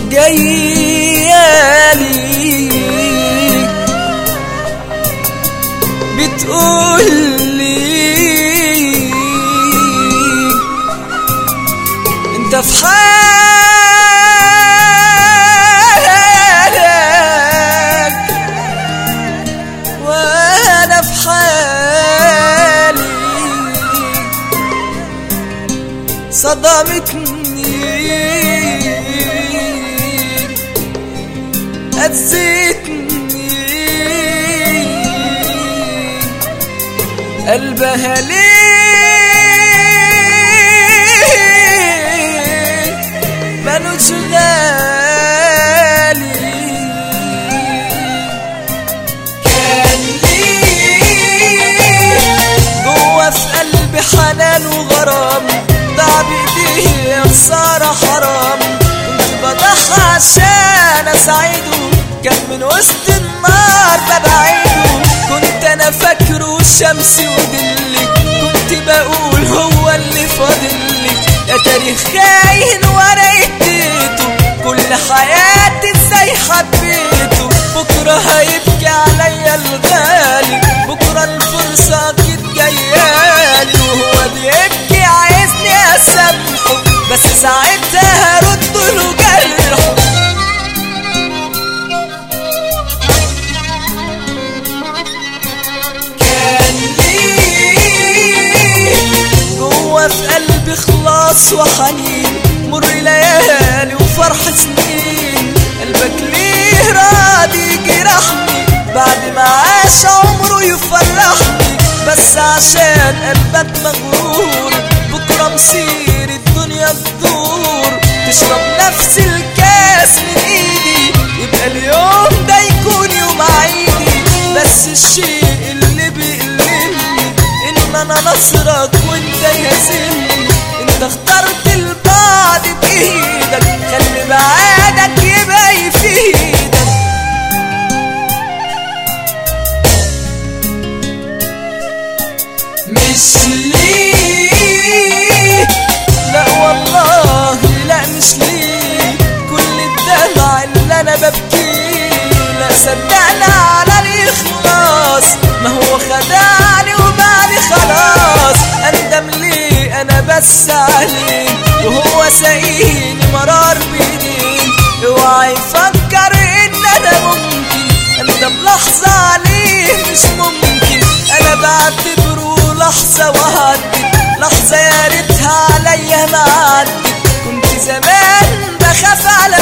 جايالي بتقول لي انت في حالك وانا في حالي صدمتني أذيتني قلبها ليه مالوش غالي كان ليه جوا في قلبي حنان وغرام ضاع بايديه يا خسارة حرام كنت بضحى عشان اساعده كان من وسط النار ببعده كنت انا فاكره الشمس ودلي كنت بقول هو اللي فاضلي يا تاريخ خاين وانا اديته كل حياتي ازاي حبيته بكره هيبكي عليا الغالي بكره الفرصه اكيد جايالي وهو بيبكي عايزني اسامحه بس ساعتها هرد له جرحه كان ليه جوا في قلبي خلاص وحنين مر ليالي وفرح سنين قلبك ليه راضي يجرحني بعد ما عاش عمره يفرحني بس عشان قلبك مغرور بكره مصير الدنيا تدور تشرب نفس الكاس من ايدي يبقى اليوم ده يكون يوم عيدي بس الشيء اللي بيقلقني ان انا نصرك وانت يهزمني انت اخترت البعد بايدك خلي بعادك يبقى يفيدك مش ليه لا والله لا مش ليه كل الدمع اللي انا ببكيه لا صدقنا على الاخلاص ما هو خدعني وبعدي خلاص اندم ليه انا بس عليه وهو ساقيني مرار بايدين اوعى يفكر ان انا ممكن اندم لحظة عليه مش ممكن انا بعتبره لحظة وهدت لحظة يا ريتها عليا ما عدت كنت زمان بخاف على